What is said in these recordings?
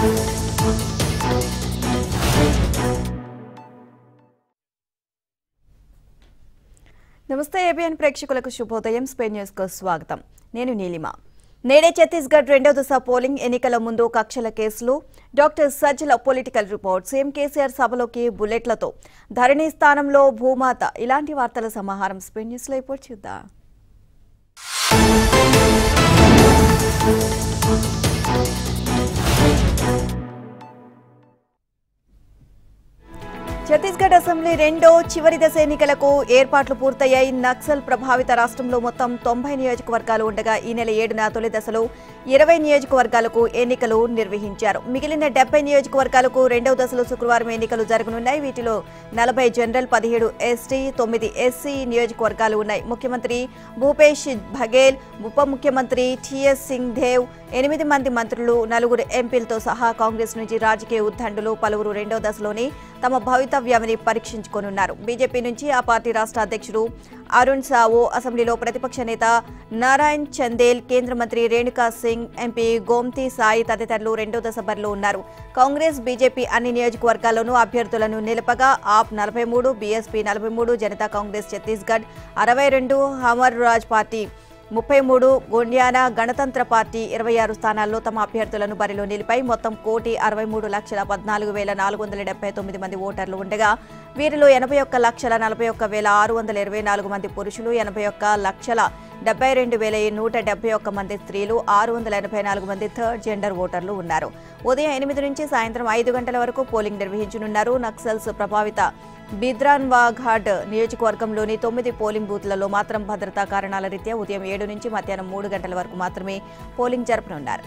నమస్తే ఏబిఎన్ ప్రేక్షకులకు శుభోదయం స్పెయిన్ న్యూస్ కు స్వాగతం నేను నీలిమ నేడే ఛత్తీస్గఢ్ రెండో దశ పోలింగ్ ఎన్నికల ముందు కక్షల కేసులు doctor Sajjala political report CM KCR సభలోకి బుల్లెట్లతో ధరణి స్థానంలో భూమాత ఇలాంటి వార్తల సమాహారం స్పెయిన్ న్యూస్ లో ఇప్పుడు చూద్దాం ఛత్తీస్గఢ్ అసెంబ్లీ రెండో చివరి దశ ఎన్నికలకు ఏర్పాట్లు పూర్తయ్యాయి నక్సల్ ప్రభావిత రాష్ట్రంలో మొత్తం తొంభై నియోజకవర్గాలు ఉండగా ఈ నెల ఏడున తొలి దశలో ఇరవై నియోజకవర్గాలకు ఎన్నికలు నిర్వహించారు మిగిలిన డెబ్బై నియోజకవర్గాలకు రెండవ దశలో శుక్రవారం ఎన్నికలు జరగనున్నాయి వీటిలో నలభై జనరల్ పదిహేడు ఎస్టీ తొమ్మిది ఎస్సీ నియోజకవర్గాలు ఉన్నాయి ముఖ్యమంత్రి భూపేష్ బఘేల్ ఉప ముఖ్యమంత్రి టిఎస్ సింగ్ దేవ్ ఎనిమిది మంది మంత్రులు నలుగురు ఎంపీలతో సహా కాంగ్రెస్ నుంచి రాజకీయ ఉద్దండులు పలువురు రెండో దశలోని తమ భవితవ్యాన్ని పరీక్షించుకోనున్నారు బీజేపీ నుంచి ఆ పార్టీ రాష్ట్ర అధ్యక్షుడు అరుణ్ సావో అసెంబ్లీలో ప్రతిపక్ష నేత నారాయణ్ చందేల్ కేంద్ర మంత్రి రేణుకా సింగ్ ఎంపీ గోమ్తి సాయి తదితరులు రెండో దశ బరిలో ఉన్నారు కాంగ్రెస్ బీజేపీ అన్ని నియోజకవర్గాల్లోనూ అభ్యర్థులను నిలపగా ఆప్ నలభై మూడు బీఎస్పీ నలభై మూడు జనతా కాంగ్రెస్ ఛత్తీస్గఢ్ అరవై రెండు హమర్ రాజ్ పార్టీ ముప్పై మూడు గోండ్యానా గణతంత్ర పార్టీ ఇరవై ఆరు స్థానాల్లో తమ అభ్యర్థులను బరిలో నిలిపాయి మొత్తం కోటి అరవై మూడు లక్షల పద్నాలుగు వేల నాలుగు వందల డెబ్బై తొమ్మిది మంది ఓటర్లు ఉండగా వీరిలో ఎనభై ఒక్క లక్షల నలభై ఒక్క వేల ఆరు వందల ఇరవై నాలుగు మంది పురుషులు ఎనభై ఒక్క లక్షల డెబ్బై రెండు వేల నూట డెబ్బై ఒక్క మంది స్త్రీలు ఆరు వందల ఎనభై నాలుగు మంది థర్డ్ జెండర్ ఓటర్లు ఉన్నారు ఉదయం ఎనిమిది నుంచి సాయంత్రం ఐదు గంటల వరకు పోలింగ్ నిర్వహించనున్నారు నక్సల్స్ ప్రభావిత బిద్రాన్వాఘాట్ నియోజకవర్గంలోని తొమ్మిది పోలింగ్ బూత్లలో మాత్రం భద్రతా కారణాల రీత్యా ఉదయం ఏడు నుంచి మధ్యాహ్నం మూడు గంటల వరకు మాత్రమే పోలింగ్ జరపనున్నారు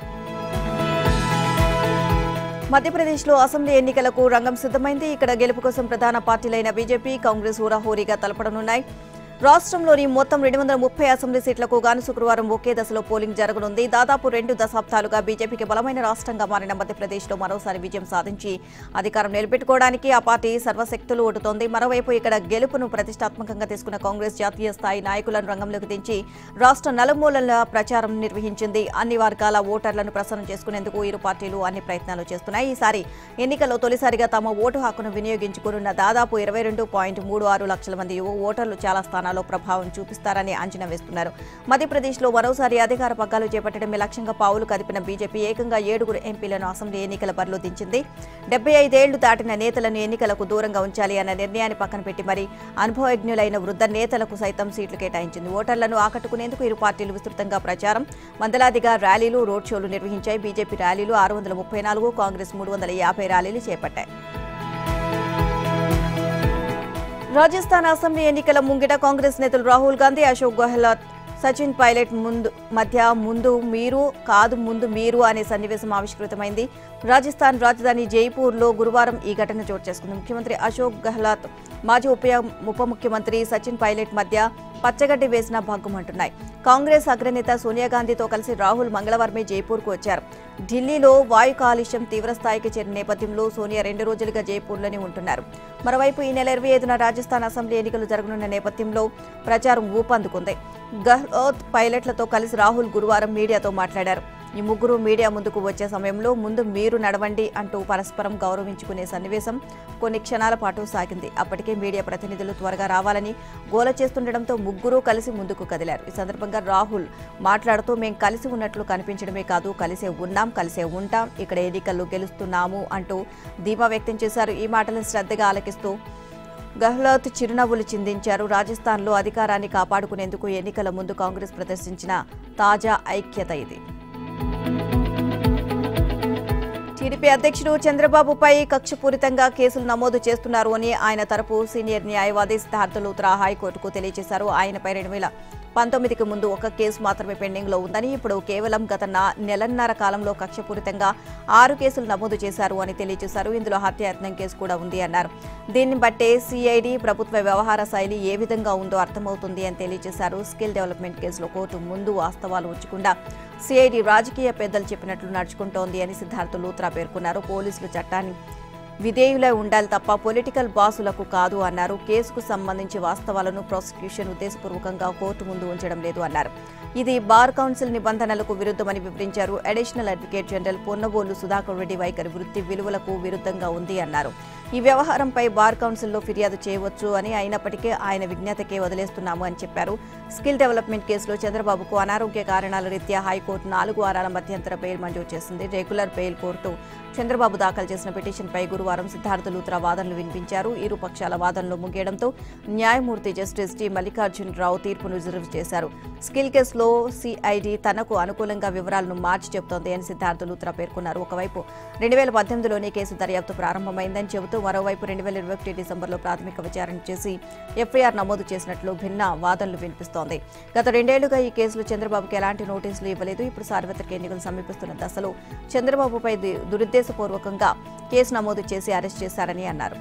మధ్యప్రదేశ్లో అసెంబ్లీ ఎన్నికలకు రంగం సిద్ధమైంది ఇక్కడ గెలుపు కోసం ప్రధాన పార్టీలైన బీజేపీ కాంగ్రెస్ హోరాహోరీగా తలపడనున్నాయి రాష్ట్రంలోని మొత్తం రెండు వందల ముప్పై అసెంబ్లీ సీట్లకు గాను శుక్రవారం ఒకే దశలో పోలింగ్ జరగనుంది దాదాపు రెండు దశాబ్దాలుగా బీజేపీకి బలమైన రాష్ట్రంగా మారిన మధ్యప్రదేశ్లో మరోసారి విజయం సాధించి అధికారం నిలబెట్టుకోవడానికి ఆ పార్టీ సర్వశక్తులు ఒడుతోంది మరోవైపు ఇక్కడ గెలుపును ప్రతిష్టాత్మకంగా తీసుకున్న కాంగ్రెస్ జాతీయ స్థాయి నాయకులను రంగంలోకి దించి రాష్ట్ర నలుమూలల ప్రచారం నిర్వహించింది అన్ని వర్గాల ఓటర్లను ప్రసన్నం చేసుకునేందుకు ఇరు పార్టీలు అన్ని ప్రయత్నాలు చేస్తున్నాయి ఈసారి ఎన్నికల్లో తొలిసారిగా తమ ఓటు హక్కును వినియోగించుకున్న దాదాపు ఇరవై రెండు పాయింట్ మూడు ఆరు లక్షల మంది యువ ఓటర్లు చాలా స్థానాల్లో ప్రభావం చూపిస్తారని అంచనా వేస్తున్నారు మధ్యప్రదేశ్లో మరోసారి అధికార పగ్గాలు చేపట్టడమే లక్ష్యంగా పావులు కదిపిన బీజేపీ ఏకంగా ఏడుగురు ఎంపీలను అసెంబ్లీ ఎన్నికల బరిలో దించింది డెబ్బై ఐదేళ్లు దాటిన నేతలను ఎన్నికలకు దూరంగా ఉంచాలి అన్న నిర్ణయాన్ని పక్కన పెట్టి మరి అనుభవజ్ఞులైన వృద్ధ నేతలకు సైతం సీట్లు కేటాయించింది ఓటర్లను ఆకట్టుకునేందుకు ఇరు పార్టీలు విస్తృతంగా ప్రచారం వందలాదిగా ర్యాలీలు రోడ్ షోలు నిర్వహించాయి బీజేపీ ర్యాలీలు ఆరు వందల ముప్పై నాలుగు కాంగ్రెస్ మూడు వందల యాభై ర్యాలీలు చేపట్టాయి రాజస్థాన్ అసెంబ్లీ ఎన్నికల ముంగిట కాంగ్రెస్ నేతలు రాహుల్ గాంధీ అశోక్ గెహ్లోట్ సచిన్ పైలట్ ముందు మధ్య ముందు మీరు కాదు ముందు మీరు అనే సన్నివేశం ఆవిష్కృతమైంది రాజస్థాన్ రాజధాని జైపూర్లో గురువారం ఈ ఘటన చోటు చేసుకుంది ముఖ్యమంత్రి అశోక్ గెహ్లాత్ మాజీ ఉప ఉప ముఖ్యమంత్రి సచిన్ పైలట్ మధ్య పచ్చగడ్డి వేసిన భగ్గుమంటున్నాయి కాంగ్రెస్ అగ్రనేత సోనియా గాంధీతో కలిసి రాహుల్ మంగళవారమే జైపూర్కు వచ్చారు ఢిల్లీలో వాయు కాలుష్యం తీవ్రస్థాయికి చేరిన నేపథ్యంలో సోనియా రెండు రోజులుగా జైపూర్లోనే ఉంటున్నారు మరోవైపు ఈ నెల ఇరవై ఐదున రాజస్థాన్ అసెంబ్లీ ఎన్నికలు జరగనున్న నేపథ్యంలో ప్రచారం ఊపందుకుంది గహ్లోత్ పైలట్లతో కలిసి రాహుల్ గురువారం మీడియాతో మాట్లాడారు ఈ ముగ్గురు మీడియా ముందుకు వచ్చే సమయంలో ముందు మీరు నడవండి అంటూ పరస్పరం గౌరవించుకునే సన్నివేశం కొన్ని క్షణాల పాటు సాగింది అప్పటికే మీడియా ప్రతినిధులు త్వరగా రావాలని గోల చేస్తుండటంతో ముగ్గురు కలిసి ముందుకు కదిలారు ఈ సందర్భంగా రాహుల్ మాట్లాడుతూ మేం కలిసి ఉన్నట్లు కనిపించడమే కాదు కలిసే ఉన్నాం కలిసే ఉంటాం ఇక్కడ ఎన్నికల్లో గెలుస్తున్నాము అంటూ ధీమా వ్యక్తం చేశారు ఈ మాటలను శ్రద్ధగా ఆలకిస్తూ గెహ్లోత్ చిరునవ్వులు చిందించారు రాజస్థాన్లో అధికారాన్ని కాపాడుకునేందుకు ఎన్నికల ముందు కాంగ్రెస్ ప్రదర్శించిన తాజా ఐక్యత ఇది టీడీపీ అధ్యక్షుడు చంద్రబాబుపై కక్షపూరితంగా కేసులు నమోదు చేస్తున్నారు అని ఆయన తరపు సీనియర్ న్యాయవాది సిద్ధార్థ లూత్రా హైకోర్టుకు తెలియజేశారు ఆయనపై రెండు వేల పంతొమ్మిదికి ముందు ఒక కేసు మాత్రమే పెండింగ్ లో ఉందని ఇప్పుడు కేవలం గత నా- నెలన్నర కాలంలో కక్షపూరితంగా ఆరు కేసులు నమోదు చేశారు అని తెలియజేశారు ఇందులో హత్యాయత్నం కేసు కూడా ఉంది అన్నారు దీన్ని బట్టే సిఐడి ప్రభుత్వ వ్యవహార శైలి ఏ విధంగా ఉందో అర్థమవుతుంది అని తెలియజేశారు స్కిల్ డెవలప్మెంట్ కేసులో కోర్టు ముందు వాస్తవాలు ఉంచకుండా సిఐడి రాజకీయ పెద్దలు చెప్పినట్లు నడుచుకుంటోంది అని సిద్ధార్థ లూత్రా పేర్కొన్నారు పోలీసులు చట్టాన్ని విధేయులై ఉండాలి తప్ప పొలిటికల్ బాసులకు కాదు అన్నారు కేసుకు సంబంధించి వాస్తవాలను ప్రాసిక్యూషన్ ఉద్దేశపూర్వకంగా కోర్టు ముందు ఉంచడం లేదు అన్నారు ఇది బార్ కౌన్సిల్ నిబంధనలకు విరుద్ధమని వివరించారు additional advocate general Ponnabolu Sudhakar Reddy వైఖరి వృత్తి విలువలకు విరుద్ధంగా ఉంది అన్నారు ఈ వ్యవహారంపై బార్ కౌన్సిల్లో ఫిర్యాదు చేయవచ్చు అని అయినప్పటికీ ఆయన విజ్ఞతకే వదిలేస్తున్నాము అని చెప్పారు స్కిల్ డెవలప్మెంట్ కేసులో చంద్రబాబుకు అనారోగ్య కారణాల రీత్యా హైకోర్టు నాలుగు వారాల మధ్యంతర బెయిల్ మంజూరు చేసింది రెగ్యులర్ బెయిల్ కోర్టు చంద్రబాబు దాఖలు చేసిన పిటిషన్పై గురువారం సిద్ధార్థ లూత్రా వాదనలు వినిపించారు ఇరు పక్షాల వాదనలు ముగియడంతో న్యాయమూర్తి జస్టిస్ టి మల్లికార్జున్ రావు తీర్పును రిజర్వ్ చేశారు స్కిల్ కేసులో సిఐడి తనకు అనుకూలంగా వివరాలను మార్చి చెబుతోంది అని సిద్ధార్థ లూత్రా పేర్కొన్నారు ఒకవైపు రెండు వేల పద్దెనిమిదిలోనే కేసు దర్యాప్తు ప్రారంభమైందని చెబుతూ మరోవైపు రెండు వేల ఇరవై ఒకటి డిసెంబర్లో ప్రాథమిక విచారణ చేసి ఎఫ్ఐఆర్ నమోదు చేసినట్లు భిన్న వాదనలు వినిపిస్తోంది గత రెండేళ్లుగా ఈ కేసులో చంద్రబాబుకి ఎలాంటి నోటీసులు ఇవ్వలేదు ఇప్పుడు సార్వత్రిక ఎన్నికలు సమీపిస్తున్న దశలో చంద్రబాబుపై ది- దురుద్దేశపూర్వకంగా కేసు నమోదు చేసి అరెస్ట్ చేశారని అన్నారు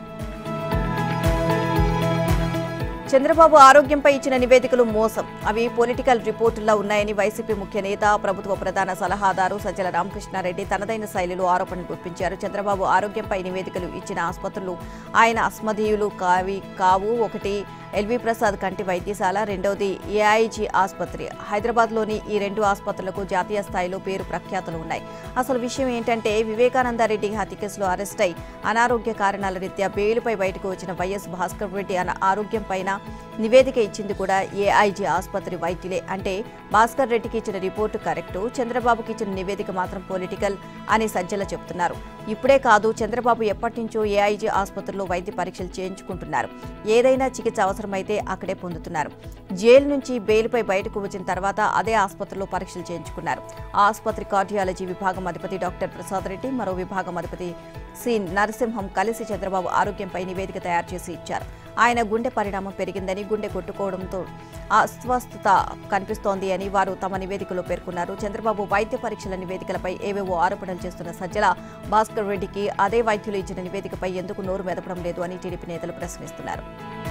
చంద్రబాబు ఆరోగ్యంపై ఇచ్చిన నివేదికలు మోసం అవి పొలిటికల్ రిపోర్టుల్లో ఉన్నాయని వైసీపీ ముఖ్య నేత ప్రభుత్వ ప్రధాన సలహాదారు సజ్జల రామకృష్ణారెడ్డి తనదైన శైలిలో ఆరోపణలు గుర్తించారు చంద్రబాబు ఆరోగ్యంపై నివేదికలు ఇచ్చిన ఆసుపత్రులు ఆయన అస్మధీయులు కావి కావు ఒకటి ఎల్వి ప్రసాద్ కంటి వైద్యశాల రెండవది ఏఐజీ ఆసుపత్రి హైదరాబాద్లోని ఈ రెండు ఆసుపత్రులకు జాతీయ స్థాయిలో పేరు ప్రఖ్యాతులు ఉన్నాయి అసలు విషయం ఏంటంటే వివేకానందరెడ్డి హత్య కేసులో అరెస్ట్ అయి అనారోగ్య కారణాల రీత్యా బెయిలుపై బయటకు వచ్చిన వైఎస్ భాస్కర్ రెడ్డి అన్న ఆరోగ్యం పైన నివేదిక ఇచ్చింది కూడా ఏఐజీ ఆసుపత్రి వైద్యులే అంటే భాస్కర్ రెడ్డికి ఇచ్చిన రిపోర్టు కరెక్టు చంద్రబాబుకి ఇచ్చిన నివేదిక మాత్రం పొలిటికల్ అని సజ్జల చెబుతున్నారు ఇప్పుడే కాదు చంద్రబాబు ఎప్పటి నుంచో ఏఐజీ ఆసుపత్రిలో వైద్య పరీక్షలు చేయించుకుంటున్నారు ఏదైనా చికిత్స అవసరమైతే అక్కడే పొందుతున్నారు జైలు నుంచి బెయిల్పై బయటకు వచ్చిన తర్వాత అదే ఆసుపత్రిలో పరీక్షలు చేయించుకున్నారు ఆ ఆసుపత్రి కార్డియాలజీ విభాగం అధిపతి డాక్టర్ ప్రసాద్ రెడ్డి మరో విభాగం అధిపతి సి నరసింహం కలిసి చంద్రబాబు ఆరోగ్యంపై నివేదిక తయారు చేసి ఇచ్చారు ఆయన గుండె పరిణామం పెరిగిందని గుండె కొట్టుకోవడంతో అస్వస్థత కనిపిస్తోంది అని వారు తమ నివేదికలో పేర్కొన్నారు చంద్రబాబు వైద్య పరీక్షల నివేదికలపై ఏవేవో ఆరోపణలు చేస్తున్న సజ్జల భాస్కర్ రెడ్డికి అదే వైద్యులు ఇచ్చిన నివేదికపై ఎందుకు నోరు మెదపడం లేదు అని టీడీపీ నేతలు ప్రశ్నిస్తున్నారు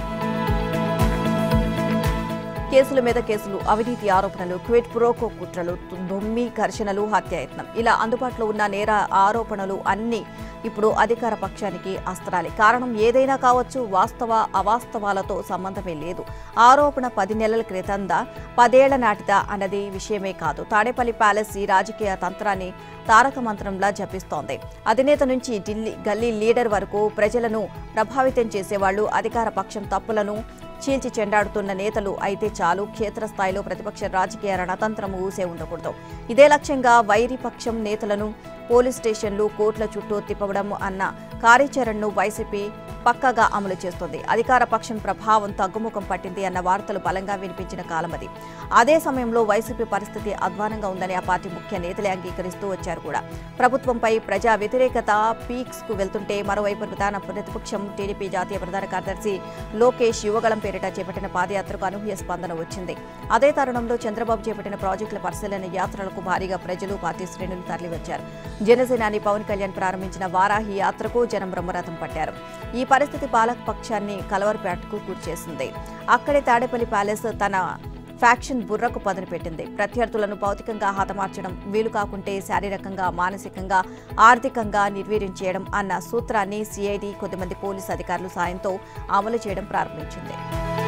కేసుల మీద కేసులు అవినీతి ఆరోపణలు క్విట్ ప్రోకో కుట్రలు దొమ్మి ఘర్షణలు హత్యాయత్నం ఇలా అందుబాటులో ఉన్న నేర ఆరోపణలు అన్నీ ఇప్పుడు అధికార పక్షానికి అస్త్రాలే కారణం ఏదైనా కావచ్చు వాస్తవ అవాస్తవాలతో సంబంధమే లేదు ఆరోపణ పది నెలల క్రితందా పదేళ్ల నాటిదా అన్నది విషయమే కాదు తాడేపల్లి ప్యాలెస్ ఈ రాజకీయ తంత్రాన్ని తారక మంత్రంలా జపిస్తోంది అధినేత నుంచి ఢిల్లీ గల్లీ లీడర్ వరకు ప్రజలను ప్రభావితం చేసేవాళ్లు అధికార పక్షం తప్పులను చీల్చి చెండాడుతున్న నేతలు అయితే చాలు క్షేత్రస్థాయిలో ప్రతిపక్ష రాజకీయ రణతంత్రం ఊసే ఉండకూడదు ఇదే లక్ష్యంగా వైరి పక్షం నేతలను పోలీస్ స్టేషన్లు కోర్టుల చుట్టూ తిప్పడం అన్న కార్యాచరణను వైసీపీ పక్కాగా అమలు చేస్తోంది అధికార పక్షం ప్రభావం తగ్గుముఖం పట్టింది అన్న వార్తలు బలంగా వినిపించిన కాలమది అదే సమయంలో వైసీపీ పరిస్థితి అధ్వానంగా ఉందని ఆ పార్టీ ముఖ్య నేతలే అంగీకరిస్తూ వచ్చారు కూడా ప్రభుత్వంపై ప్రజా వ్యతిరేకత పీక్స్ కు వెళ్తుంటే మరోవైపు ప్రధాన ప్రతిపక్షం టీడీపీ జాతీయ ప్రధాన కార్యదర్శి లోకేష్ యువగళం పేరిట చేపట్టిన పాదయాత్రకు అనూహ్య స్పందన వచ్చింది అదే తరుణంలో చంద్రబాబు చేపట్టిన ప్రాజెక్టుల పరిశీలన యాత్రలకు భారీగా ప్రజలు పార్టీ శ్రేణులు తరలివచ్చారు జనసేనాని పవన్ కళ్యాణ్ ప్రారంభించిన వారాహి యాత్రకు జనం బ్రహ్మరథం పట్టారు ఈ పరిస్థితి పాలక పక్షాన్ని కలవరపేటకు కూర్చేసింది అక్కడే తాడేపల్లి ప్యాలెస్ తన ఫ్యాక్షన్ బుర్రకు పదును పెట్టింది ప్రత్యర్థులను భౌతికంగా హతమార్చడం వీలు కాకుంటే శారీరకంగా మానసికంగా ఆర్థికంగా నిర్వీర్యం చేయడం అన్న సూత్రాన్ని సిఐడి కొద్దిమంది పోలీసు అధికారుల సాయంతో అమలు చేయడం ప్రారంభించింది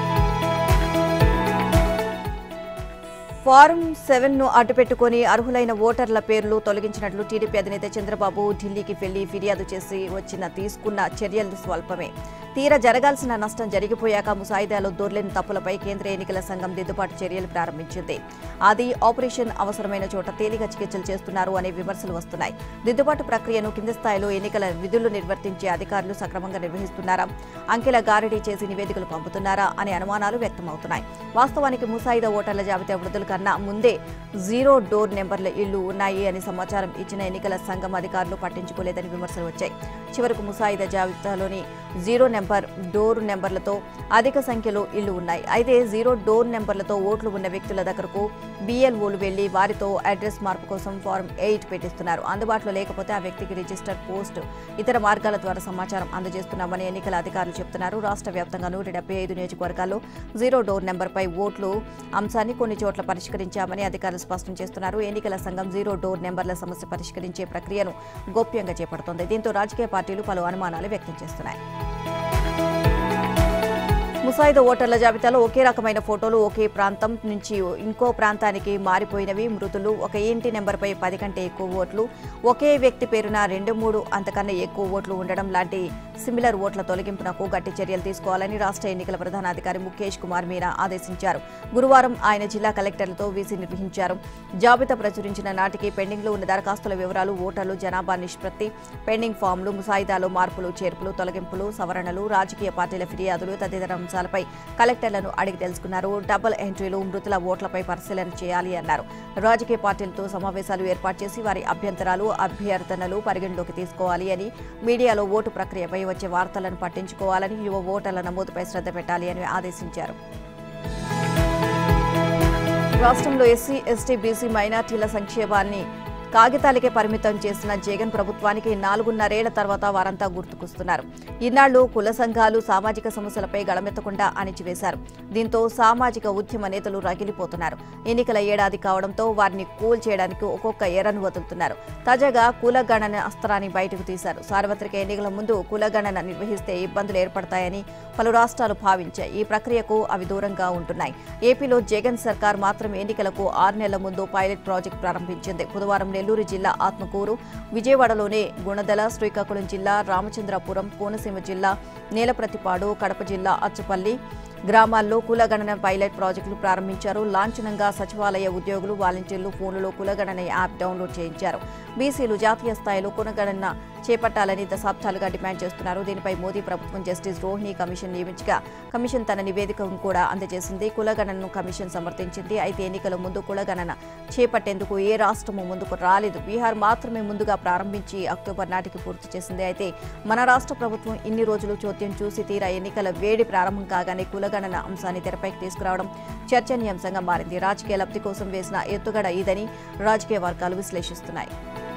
ఫారం సెవెన్ ను అడ్డుపెట్టుకుని అర్హులైన ఓటర్ల పేర్లు తొలగించినట్లు టీడీపీ అధినేత చంద్రబాబు ఢిల్లీకి వెళ్లి ఫిర్యాదు చేసి వచ్చిన తీసుకున్న చర్యలు స్వల్పమే తీరా జరగాల్సిన నష్టం జరిగిపోయాక ముసాయిదాలో దొర్లేని తప్పులపై కేంద్ర ఎన్నికల సంఘం దిద్దుబాటు చర్యలు ప్రారంభించింది అది ఆపరేషన్ అవసరమైన చోట తేలిక చికిత్సలు చేస్తున్నారు అనే విమర్శలు వస్తున్నాయి దిద్దుబాటు ప్రక్రియను కింది స్థాయిలో ఎన్నికల విధులు నిర్వర్తించే అధికారులు సక్రమంగా నిర్వహిస్తున్నారా అంకెల గారడీ చేసి నివేదికలు పంపుతున్నారా అనే అనుమానాలు వ్యక్తమవుతున్నాయి వాస్తవానికి ముసాయిదా ఓటర్ల జాబితా విడుదల కన్నా ముందే జీరో డోర్ నెంబర్ల ఇళ్లు ఉన్నాయి అని సమాచారం ఇచ్చిన ఎన్నికల సంఘం అధికారులు పట్టించుకోలేదని విమర్శలు వచ్చాయి చివరకు ముసాయిదా జాబితాలోని జీరో నెంబర్ డోర్ నెంబర్లతో అధిక సంఖ్యలో ఇళ్లు ఉన్నాయి అయితే జీరో డోర్ నెంబర్లతో ఓట్లు ఉన్న వ్యక్తుల దగ్గరకు బిఎల్ఓలు వెళ్లి వారితో అడ్రస్ మార్పు కోసం ఫారం ఎయిట్ పెట్టిస్తున్నారు అందుబాటులో లేకపోతే ఆ వ్యక్తికి రిజిస్టర్ పోస్ట్ ఇతర మార్గాల ద్వారా సమాచారం అందజేస్తున్నామని ఎన్నికల అధికారులు చెబుతున్నారు రాష్ట్ర వ్యాప్తంగా నూట డెబ్బై ఐదు నియోజకవర్గాల్లో జీరో డోర్ నెంబర్పై ఓట్లు అంశాన్ని కొన్ని చోట్ల పరిష్కరించారు పరిష్కరించామని అధికారులు స్పష్టం చేస్తున్నారు ఎన్నికల సంఘం జీరో డోర్ నెంబర్ల సమస్య పరిష్కరించే ప్రక్రియను గోప్యంగా చేపడుతోంది దీంతో రాజకీయ పార్టీలు పలు అనుమానాలు వ్యక్తం చేస్తున్నాయి ముసాయిదా ఓటర్ల జాబితాలో ఒకే రకమైన ఫోటోలు ఒకే ప్రాంతం నుంచి ఇంకో ప్రాంతానికి మారిపోయినవి మృతులు ఒక ఇంటి నెంబర్పై పది కంటే ఎక్కువ ఓట్లు ఒకే వ్యక్తి పేరున రెండు మూడు అంతకన్నా ఎక్కువ ఓట్లు ఉండడం లాంటి సిమిలర్ ఓట్ల తొలగింపునకు గట్టి చర్యలు తీసుకోవాలని రాష్ట్ర ఎన్నికల ప్రధానాధికారి ముఖేష్ కుమార్ మీనా ఆదేశించారు గురువారం ఆయన జిల్లా కలెక్టర్లతో వీసీ నిర్వహించారు జాబితా ప్రచురించిన నాటికి పెండింగ్లో ఉన్న దరఖాస్తుల వివరాలు ఓటర్లు జనాభా నిష్పత్తి పెండింగ్ ఫామ్లు ముసాయిదాలో మార్పులు చేర్పులు తొలగింపులు సవరణలు రాజకీయ పార్టీల ఫిర్యాదులు తదితర అంశాలపై కలెక్టర్లను అడిగి తెలుసుకున్నారు డబుల్ ఎంట్రీలు మృతుల ఓట్లపై పరిశీలన చేయాలి అన్నారు రాజకీయ పార్టీలతో సమావేశాలు ఏర్పాటు చేసి వారి అభ్యంతరాలు అభ్యర్థనలు పరిగణలోకి తీసుకోవాలి అని మీడియాలో ఓటు ప్రక్రియపై వచ్చే వార్తలను పట్టించుకోవాలని యువ ఓటర్ల నమోదుపై శ్రద్ధ పెట్టాలి అని ఆదేశించారు రాష్ట్రంలో ఎస్సీ ఎస్టీ బీసీ మైనార్టీల సంక్షేమాన్ని కాగితాలకే పరిమితం చేసిన జగన్ ప్రభుత్వానికి నాలుగున్నరేళ్ల తర్వాత వారంతా గుర్తుకొస్తున్నారు ఇన్నాళ్లు కుల సంఘాలు సామాజిక సమస్యలపై గళమెత్తకుండా అణిచివేశారు దీంతో సామాజిక ఉద్యమ నేతలు రగిలిపోతున్నారు ఎన్నికల ఏడాది కావడంతో వారిని కూల్ చేయడానికి ఒక్కొక్క ఎరను వదులుతున్నారు తాజాగా కులగణన అస్త్రాన్ని బయటకు తీశారు సార్వత్రిక ఎన్నికల ముందు కులగణన నిర్వహిస్తే ఇబ్బందులు ఏర్పడతాయని పలు రాష్ట్రాలు భావించాయి ఈ ప్రక్రియకు అవి దూరంగా ఉంటున్నాయి ఏపీలో జగన్ సర్కార్ మాత్రం ఎన్నికలకు ఆరు నెలల ముందు పైలట్ ప్రాజెక్ట్ ప్రారంభించింది బుధవారం నెల్లూరు జిల్లా ఆత్మకూరు విజయవాడలోని గుణదల శ్రీకాకుళం జిల్లా రామచంద్రపురం కోనసీమ జిల్లా నేలప్రతిపాడు కడప జిల్లా అచ్చుపల్లి గ్రామాల్లో కులగణన పైలట్ ప్రాజెక్టులు ప్రారంభించారు లాంఛనంగా సచివాలయ ఉద్యోగులు వాలంటీర్లు ఫోన్లలో కులగణన యాప్ డౌన్లోడ్ చేయించారు బీసీలు జాతీయ స్థాయిలో కులగణన చేపట్టాలని దశాబ్దాలుగా డిమాండ్ చేస్తున్నారు దీనిపై మోదీ ప్రభుత్వం జస్టిస్ రోహిణి కమిషన్ నియమించగా కమిషన్ తన నివేదికను కూడా అందజేసింది కులగణనను కమిషన్ సమర్థించింది అయితే ఎన్నికల ముందు కులగణన చేపట్టేందుకు ఏ రాష్ట్రము ముందుకు రాలేదు బీహార్ మాత్రమే ముందుగా ప్రారంభించి అక్టోబర్ నాటికి పూర్తి చేసింది అయితే మన రాష్ట్ర ప్రభుత్వం ఇన్ని రోజులు చోద్యం చూసి తీరా ఎన్నికల వేడి ప్రారంభం కాగానే కులగణన అంశాన్ని తెరపైకి తీసుకురావడం చర్చనీయాంశంగా మారింది రాజకీయ లబ్ధి కోసం వేసిన ఎత్తుగడ ఇదని రాజకీయ వర్గాలు విశ్లేషిస్తున్నాయి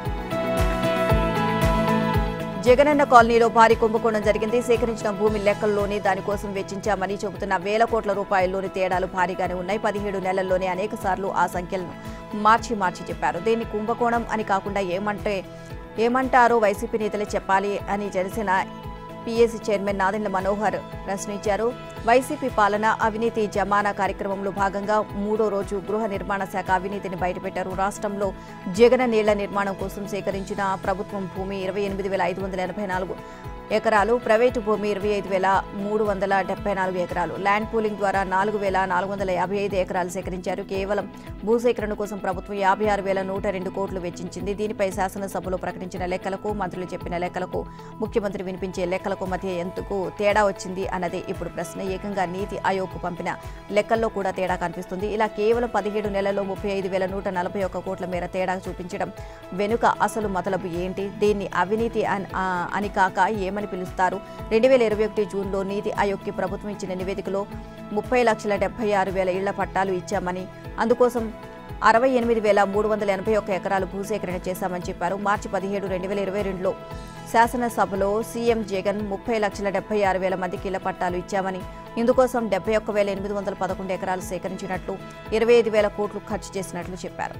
జగనన్న కాలనీలో భారీ కుంభకోణం జరిగింది సేకరించిన భూమి లెక్కల్లోనే దానికోసం వెచ్చించామని చెబుతున్న వేల కోట్ల రూపాయల్లోని తేడాలు భారీగానే ఉన్నాయి పదిహేడు నెలల్లోనే అనేక సార్లు ఆ సంఖ్యలను మార్చి మార్చి చెప్పారు దీన్ని కుంభకోణం అని కాకుండా ఏమంటే ఏమంటారో వైసీపీ నేతలే చెప్పాలి అని జనసేన పీఏసీ చైర్మన్ నాదెండ్ల మనోహర్ ప్రశ్నించారు వైసీపీ పాలన అవినీతి జమానా కార్యక్రమంలో భాగంగా మూడో రోజు గృహ నిర్మాణ శాఖ అవినీతిని బయటపెట్టారు రాష్ట్రంలో జగన నీళ్ల నిర్మాణం కోసం సేకరించిన ప్రభుత్వం భూమి ఇరవై ఎనిమిది వేల ఐదు వందల ఎనభై నాలుగు ఎకరాలు ప్రైవేటు భూమి ఇరవై ఐదు వేల మూడు వందల డెబ్బై నాలుగు ఎకరాలు ల్యాండ్ పూలింగ్ ద్వారా నాలుగు వేల నాలుగు వందల యాభై ఐదు ఎకరాలు సేకరించారు కేవలం భూసేకరణ కోసం ప్రభుత్వం యాభై ఆరు వేల నూట రెండు కోట్లు వెచ్చించింది దీనిపై శాసనసభలో ప్రకటించిన లెక్కలకు మంత్రులు చెప్పిన లెక్కలకు ముఖ్యమంత్రి వినిపించే లెక్కలకు మధ్య ఎందుకు తేడా వచ్చింది అన్నదే ఇప్పుడు ప్రశ్న ఏకంగా నీతి ఆయోగ్కు పంపిన లెక్కల్లో కూడా తేడా కనిపిస్తుంది ఇలా కేవలం పదిహేడు నెలల్లో ముప్పై ఐదు వేల నూట నలభై ఒక్క కోట్ల మేర తేడా చూపించడం వెనుక అసలు మతలబు ఏంటి దీన్ని అవినీతి అన్- ఆ, అని కాక ఏమని పిలుస్తారు రెండు వేల ఇరవై ఒకటి జూన్లో నీతి ఆయోగ్కి ప్రభుత్వం ఇచ్చిన నివేదికలో ముప్పై లక్షల డెబ్బై ఆరు వేల ఇళ్ల పట్టాలు ఇచ్చామని అందుకోసం అరవై ఎనిమిది వేల మూడు వందల ఎనభై ఒక్క ఎకరాలు భూసేకరణ చేశామని చెప్పారు మార్చి పదిహేడు రెండు వేల ఇరవై రెండులో శాసనసభలో సీఎం జగన్ ముప్పై లక్షల డెబ్బై ఆరు వేల మందికి ఇళ్ల పట్టాలు ఇచ్చామని ఇందుకోసం డెబ్బై ఒక్క వేల ఎనిమిది వందల పదకొండు ఎకరాలు సేకరించినట్లు ఇరవై ఐదు వేల కోట్లు ఖర్చు చేసినట్లు చెప్పారు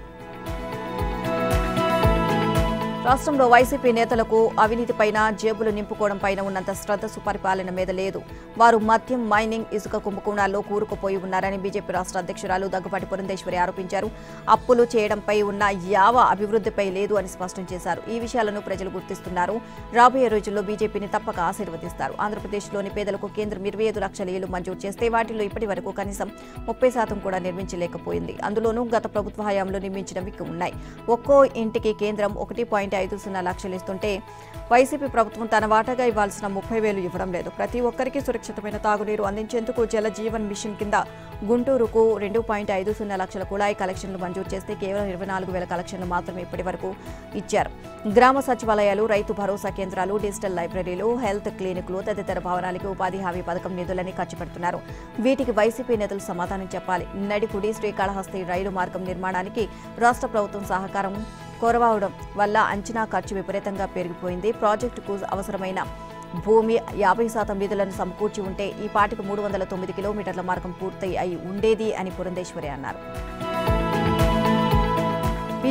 రాష్ట్రంలో వైసీపీ నేతలకు అవినీతిపైన జేబులు నింపుకోవడం పైన ఉన్నంత శ్రద్ధ సుపరిపాలన మీద లేదు వారు మద్యం మైనింగ్ ఇసుక కుంభకోణాల్లో కూరుకుపోయి ఉన్నారని బీజేపీ రాష్ట్ర అధ్యక్షురాలు దగ్గుపాటి పురంధేశ్వరి ఆరోపించారు అప్పులు చేయడంపై ఉన్న యావ అభివృద్ధిపై లేదు అని స్పష్టం చేశారు ఈ విషయాలను ప్రజలు గుర్తిస్తున్నారు రాబోయే రోజుల్లో బీజేపీని తప్పక ఆశీర్వదిస్తారు ఆంధ్రప్రదేశ్లోని పేదలకు కేంద్రం ఇరవై ఐదు లక్షల ఇళ్లు మంజూరు చేస్తే వాటిలో ఇప్పటి వరకు కనీసం ముప్పై శాతం కూడా నిర్మించలేకపోయింది అందులోనూ గత ప్రభుత్వ హయాంలో నిర్మించినవి ఉన్నాయి ఒక్కో ఇంటికి కేంద్రం ఒకటి పాయింట్ ఐదు సున్నా లక్షలు ఇస్తుంటే వైసీపీ ప్రభుత్వం తన వాటాగా ఇవ్వాల్సిన ముప్పై వేలు ఇవ్వడం లేదు ప్రతి ఒక్కరికి సురక్షితమైన తాగునీరు అందించేందుకు జల జీవన్ మిషన్ కింద గుంటూరుకు రెండు పాయింట్ ఐదు సున్నా లక్షల కుళాయి కలెక్షన్లు మంజూరు చేస్తే కేవలం ఇరవై నాలుగు వేల కలెక్షన్లు మాత్రమే ఇప్పటి వరకు ఇచ్చారు గ్రామ సచివాలయాలు రైతు భరోసా కేంద్రాలు డిజిటల్ లైబ్రరీలు హెల్త్ క్లినిక్లు తదితర భవనాలకి ఉపాధి హామీ పథకం నిధులని ఖర్చు పెడుతున్నారు వీటికి వైసీపీ నేతలు సమాధానం చెప్పాలి నడికుడి శ్రీకాళహస్తి రైలు మార్గం నిర్మాణానికి రాష్ట్ర ప్రభుత్వం సహకారం కోరవడం వల్ల అంచనా ఖర్చు విపరీతంగా పెరిగిపోయింది ప్రాజెక్టుకు అవసరమైన భూమి యాభై శాతం నిధులను సమకూర్చి ఉంటే ఈ పాటికి మూడు వందల తొమ్మిది కిలోమీటర్ల మార్గం పూర్తి అయి ఉండేది అని పురంధేశ్వరి అన్నారు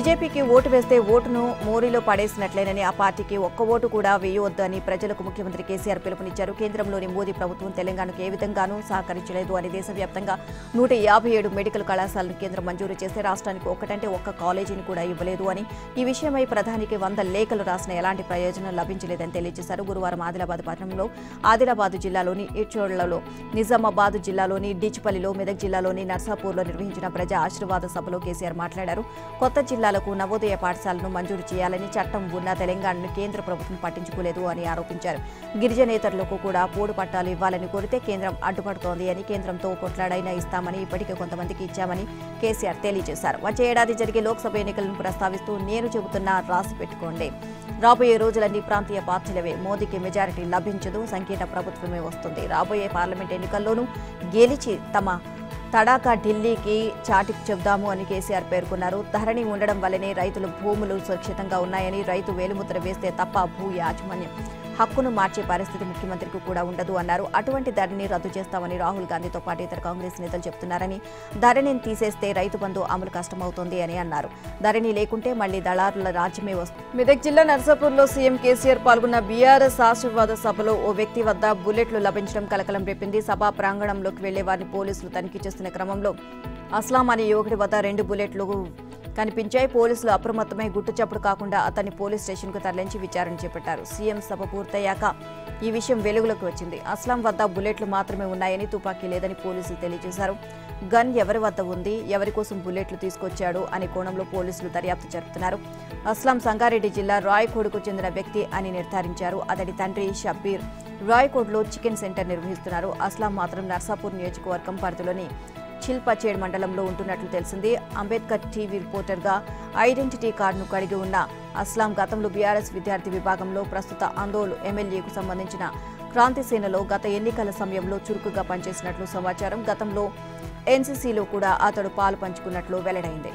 బీజేపీకి ఓటు వేస్తే ఓటును మోరీలో పడేసినట్లేనని ఆ పార్టీకి ఒక్క ఓటు కూడా వేయవద్దు అని ప్రజలకు ముఖ్యమంత్రి కేసీఆర్ పిలుపునిచ్చారు కేంద్రంలోని మోదీ ప్రభుత్వం తెలంగాణకు ఏ విధంగానూ సహకరించలేదు అని దేశవ్యాప్తంగా నూట యాభై ఏడు మెడికల్ కళాశాలను కేంద్రం మంజూరు చేస్తే రాష్ట్రానికి ఒక్కటంటే ఒక్క కాలేజీని కూడా ఇవ్వలేదు అని ఈ విషయమై ప్రధానికి వంద లేఖలు రాసిన ఎలాంటి ప్రయోజనం లభించలేదని తెలియజేశారు గురువారం ఆదిలాబాద్ పట్టణంలో ఆదిలాబాద్ జిల్లాలోని ఇచ్చోళ్లలో నిజామాబాద్ జిల్లాలోని డిచ్పల్లిలో మెదక్ జిల్లాలోని నర్సాపూర్లో నిర్వహించిన ప్రజా ఆశీర్వాద సభలో కేసీఆర్ మాట్లాడారు కొత్త జిల్లాలకు నవోదయ పాఠశాలను మంజూరు చేయాలని చట్టం ఉన్న తెలంగాణను కేంద్ర ప్రభుత్వం పట్టించుకోలేదు అని ఆరోపించారు గిరిజనేతరులకు కూడా పోడు పట్టాలు ఇవ్వాలని కోరితే కేంద్రం అడ్డుపడుతోంది అని కేంద్రంతో కొట్లాడైనా ఇస్తామని ఇప్పటికే కొంతమందికి ఇచ్చామని కేసీఆర్ తెలియజేశారు వచ్చే ఏడాది జరిగే లోక్సభ ఎన్నికలను ప్రస్తావిస్తూ నేను చెబుతున్నా రాసి పెట్టుకోండి రాబోయే రోజులన్నీ ప్రాంతీయ పార్టీలవే మోదీకి మెజారిటీ లభించదు సంకీర్ణ ప్రభుత్వమే వస్తుంది రాబోయే పార్లమెంట్ ఎన్నికల్లోనూ గెలిచి తమ తడాకా ఢిల్లీకి చాటి చెబుదాము అని కేసీఆర్ పేర్కొన్నారు ధరణి ఉండడం వల్లనే రైతుల భూములు సురక్షితంగా ఉన్నాయని రైతు వేలుముద్ర వేస్తే తప్ప భూ యాజమాన్యం హక్కును మార్చే పరిస్థితి ముఖ్యమంత్రికి కూడా ఉండదు అన్నారు అటువంటి ధరణిని రద్దు చేస్తామని రాహుల్ గాంధీతో పాటు ఇతర కాంగ్రెస్ నేతలు చెబుతున్నారని ధరణిని తీసేస్తే రైతు బంధు అమలు కష్టమవుతోంది అని అన్నారు ధరణి లేకుంటే మళ్లీ దళారుల రాజ్యమే వస్తుంది మెదక్ జిల్లా నర్సాపూర్లో సీఎం కేసీఆర్ పాల్గొన్న బీఆర్ఎస్ ఆశీర్వాద సభలో ఓ వ్యక్తి వద్ద బుల్లెట్లు లభించడం కలకలం రేపింది సభా ప్రాంగణంలోకి వెళ్లే వారిని పోలీసులు తనిఖీ చేస్తున్న క్రమంలో అస్లాం అనే యువకుడి వద్ద రెండు బుల్లెట్లు కనిపించాయి పోలీసులు అప్రమత్తమై గుట్టు చప్పుడు కాకుండా అతన్ని పోలీస్ స్టేషన్కు తరలించి విచారణ చేపట్టారు సీఎం సభ పూర్తయ్యాక ఈ విషయం వెలుగులోకి వచ్చింది అస్లాం వద్ద బుల్లెట్లు మాత్రమే ఉన్నాయని తుపాకీ లేదని పోలీసులు తెలియజేశారు గన్ ఎవరి వద్ద ఉంది ఎవరి కోసం బుల్లెట్లు తీసుకొచ్చాడు అనే కోణంలో పోలీసులు దర్యాప్తు జరుపుతున్నారు అస్లాం సంగారెడ్డి జిల్లా రాయకోడ్కు చెందిన వ్యక్తి అని నిర్ధారించారు అతడి తండ్రి షబ్బీర్ రాయకోడ్లో చికెన్ సెంటర్ నిర్వహిస్తున్నారు అస్లాం మాత్రం నర్సాపూర్ నియోజకవర్గం పరిధిలోని చిల్పచేడ్ మండలంలో ఉంటున్నట్లు తెలిసింది అంబేద్కర్ టీవీ రిపోర్టర్గా ఐడెంటిటీ కార్డును కలిగి ఉన్న అస్లాం గతంలో బీఆర్ఎస్ విద్యార్థి విభాగంలో ప్రస్తుత ఆందోళన ఎమ్మెల్యేకు సంబంధించిన క్రాంతి సేనలో గత ఎన్నికల సమయంలో చురుకుగా పనిచేసినట్లు సమాచారం గతంలో ఎన్సీసీలో కూడా అతడు పాలు పంచుకున్నట్లు వెల్లడైంది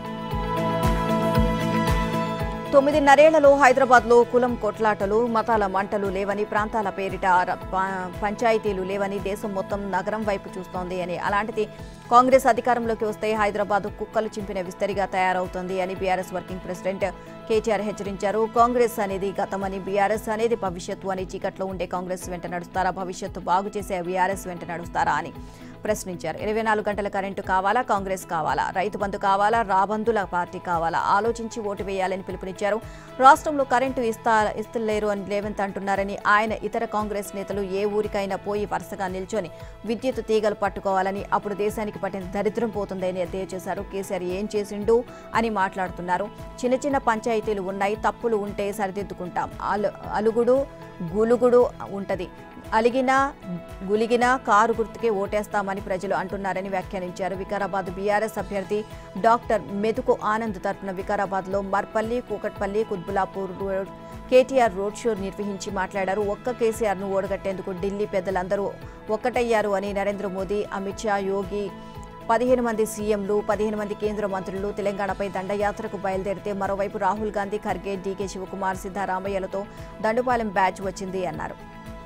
తొమ్మిదిన్నరేళ్లలో హైదరాబాద్లో కులం కొట్లాటలు మతాల మంటలు లేవని ప్రాంతాల పేరిట ర- ప- పంచాయతీలు లేవని దేశం మొత్తం నగరం వైపు చూస్తోంది అని అలాంటిది కాంగ్రెస్ అధికారంలోకి వస్తే హైదరాబాద్ కుక్కలు చింపిన విస్తరిగా తయారవుతోంది అని బీఆర్ఎస్ వర్కింగ్ ప్రెసిడెంట్ కేటీఆర్ హెచ్చరించారు కాంగ్రెస్ అనేది గతమని బీఆర్ఎస్ అనేది భవిష్యత్తు అని చీకట్లో ఉండే కాంగ్రెస్ వెంట నడుస్తారా భవిష్యత్తు బాగు చేసే బీఆర్ఎస్ వెంట నడుస్తారా అని ప్రశ్నించారు ఇరవై నాలుగు గంటల కరెంటు కావాలా కాంగ్రెస్ కావాలా రైతు బంధు కావాలా రాబందుల పార్టీ కావాలా ఆలోచించి ఓటు వేయాలని పిలుపునిచ్చారు రాష్ట్రంలో కరెంటు ఇస్తా ఇస్తలేరు అని రేవంత్ అంటున్నారని ఆయన ఇతర కాంగ్రెస్ నేతలు ఏ ఊరికైనా పోయి వరుసగా నిల్చొని విద్యుత్ తీగలు పట్టుకోవాలని అప్పుడు దేశానికి పట్టిన దరిద్రం పోతుందని ఎద్దేవా చేశారు కేసీఆర్ ఏం చేసిండు అని మాట్లాడుతున్నారు చిన్న చిన్న పంచాయతీలు ఉన్నాయి తప్పులు ఉంటే సరిదిద్దుకుంటాం అలు అలుగుడు గులుగుడు ఉంటది అలిగినా గులిగినా కారు గుర్తుకే ఓటేస్తామని ప్రజలు అంటున్నారని వ్యాఖ్యానించారు వికారాబాద్ బీఆర్ఎస్ అభ్యర్థి డాక్టర్ మెతుకు ఆనంద్ తరపున వికారాబాద్లో Marpalli Kukatpally Quthbullapur road KTR road show నిర్వహించి మాట్లాడారు ఒక్క కేసీఆర్ను ఓడగట్టేందుకు ఢిల్లీ పెద్దలందరూ ఒక్కటయ్యారు అని నరేంద్ర మోదీ అమిత్ షా యోగి పదిహేను మంది సీఎంలు పదిహేను మంది కేంద్ర మంత్రులు తెలంగాణపై దండయాత్రకు బయలుదేరితే మరోవైపు రాహుల్ గాంధీ ఖర్గే డీకే శివకుమార్ సిద్ధారామయ్యలతో దండుపాలెం బ్యాచ్ వచ్చింది అన్నారు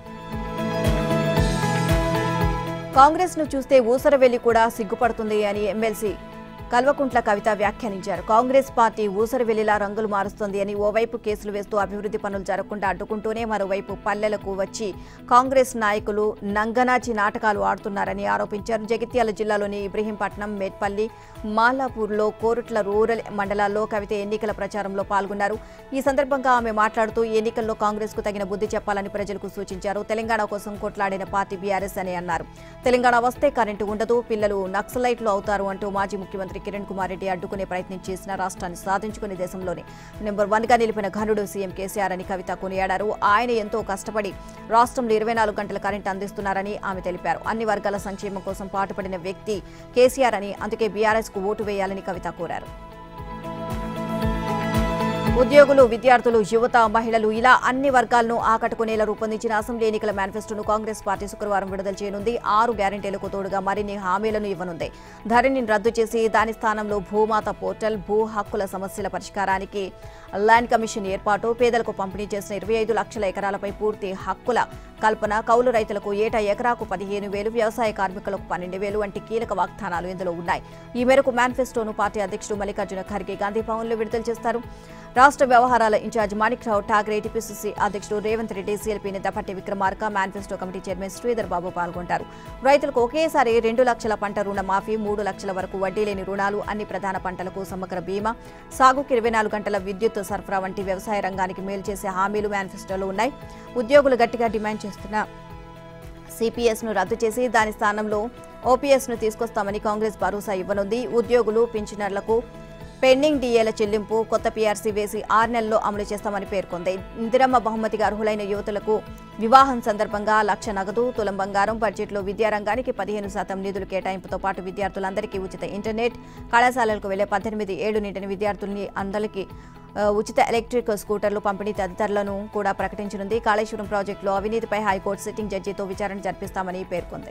కాంగ్రెస్ ను చూస్తే ఊసరవెల్లి కూడా సిగ్గుపడుతుంది అని ఎమ్మెల్సీ కల్వకుంట్ల కవిత వ్యాఖ్యానించారు కాంగ్రెస్ పార్టీ ఊసరవెల్లిలా రంగులు మారుస్తోంది అని ఓవైపు కేసులు వేస్తూ అభివృద్ధి పనులు జరగకుండా అడ్డుకుంటూనే మరోవైపు పల్లెలకు వచ్చి కాంగ్రెస్ నాయకులు నంగనాచి నాటకాలు ఆడుతున్నారని ఆరోపించారు జగిత్యాల జిల్లాలోని ఇబ్రహీంపట్నం మేట్పల్లి మాలాపూర్లో కోరుట్ల రూరల్ మండలాల్లో కవిత ఎన్నికల ప్రచారంలో పాల్గొన్నారు ఈ సందర్భంగా ఆమె మాట్లాడుతూ ఈ ఎన్నికల్లో కాంగ్రెస్ కు తగిన బుద్ధి చెప్పాలని ప్రజలకు సూచించారు తెలంగాణ కోసం కొట్లాడిన పార్టీ బీఆర్ఎస్ అని అన్నారు తెలంగాణ వస్తే కరెంటు ఉండదు పిల్లలు నక్సలైట్లు అవుతారు అంటూ మాజీ ముఖ్యమంత్రి కిరణ్ కుమార్ రెడ్డి అడ్డుకునే ప్రయత్నం చేసిన రాష్ట్రాన్ని సాధించుకునే దేశంలోనే నెంబర్ వన్ గా నిలిపిన ఘనుడు సీఎం కేసీఆర్ అని కవిత కొనియాడారు ఆయన ఎంతో కష్టపడి రాష్ట్రంలో ఇరవై నాలుగు గంటల కరెంటు అందిస్తున్నారని ఆమె తెలిపారు అన్ని వర్గాల సంక్షేమం కోసం పాటుపడిన వ్యక్తి కేసీఆర్ అని అందుకే బీఆర్ఎస్ కు ఓటు వేయాలని కవిత కోరారు ఉద్యోగులు విద్యార్థులు యువత మహిళలు ఇలా అన్ని వర్గాలను ఆకట్టుకునేలా రూపొందించిన అసెంబ్లీ ఎన్నికల మేనిఫెస్టోను కాంగ్రెస్ పార్టీ శుక్రవారం విడుదల చేయనుంది ఆరు గ్యారెంటీలకు తోడుగా మరిన్ని హామీలను ఇవ్వనుంది ధరణిని రద్దు చేసి దాని స్థానంలో భూమాత పోర్టల్ భూ హక్కుల సమస్యల పరిష్కారానికి ల్యాండ్ కమిషన్ ఏర్పాటు పేదలకు పంపిణీ చేసిన ఇరవై ఐదు లక్షల ఎకరాలపై పూర్తి హక్కుల కల్పన కౌలు రైతులకు ఏటా ఎకరాకు పదిహేను వేలు వ్యవసాయ కార్మికులకు పన్నెండు వేలు వంటి కీలక వాగ్దానాలు ఇందులో ఉన్నాయి ఈ మేరకు మేనిఫెస్టోను పార్టీ అధ్యక్షుడు మల్లికార్జున ఖర్గే గాంధీ భవన్లో విడుదల చేస్తారు రాష్ట్ర వ్యవహారాల ఇన్ఛార్జ్ మాణిక్రావు ఠాగరే టీపీసీసీ అధ్యక్షుడు రేవంత్ రెడ్డి సీఎల్పీ నేత Bhatti Vikramarka manifesto committee chairman Sridhar Babu పాల్గొంటారు రైతులకు ఒకేసారి రెండు లక్షల పంట రుణ మాఫీ మూడు లక్షల వరకు వడ్డీ లేని రుణాలు అన్ని ప్రధాన పంటలకు సమగ్ర బీమా సాగుకి ఇరవై నాలుగు గంటల విద్యుత్ సరఫరా వంటి వ్యవసాయ రంగానికి మేలు చేసే హామీలు మేనిఫెస్టోలో ఉన్నాయి ఉద్యోగులు గట్టిగా డిమాండ్ చేస్తున్న సిపిఎస్ ను రద్దు చేసి దాని స్థానంలో ఓపీఎస్ ను తీసుకొస్తామని కాంగ్రెస్ భరోసా ఇవ్వనుంది ఉద్యోగులు పింఛనర్లకు పెండింగ్ డిఏల చెల్లింపు కొత్త పీఆర్సీ వేసి ఆరు నెలల్లో అమలు చేస్తామని పేర్కొంది ఇందిరమ్మ బహుమతిగా అర్హులైన యువతులకు వివాహం సందర్భంగా లక్ష నగదు తులం బంగారం బడ్జెట్లో విద్యారంగానికి పదిహేను శాతం నిధులు కేటాయింపుతో పాటు విద్యార్థులందరికీ ఉచిత ఇంటర్నెట్ కళాశాలలకు వెళ్లే పద్దెనిమిది ఏడు నిండిన విద్యార్థుల్ని అందరికీ ఆ, ఉచిత ఎలక్ట్రిక్ స్కూటర్లు పంపిణీ తదితరులను కూడా ప్రకటించనుంది కాళేశ్వరం ప్రాజెక్టులో అవినీతిపై హైకోర్టు సిట్టింగ్ జడ్జితో విచారణ జరిపిస్తామని పేర్కొంది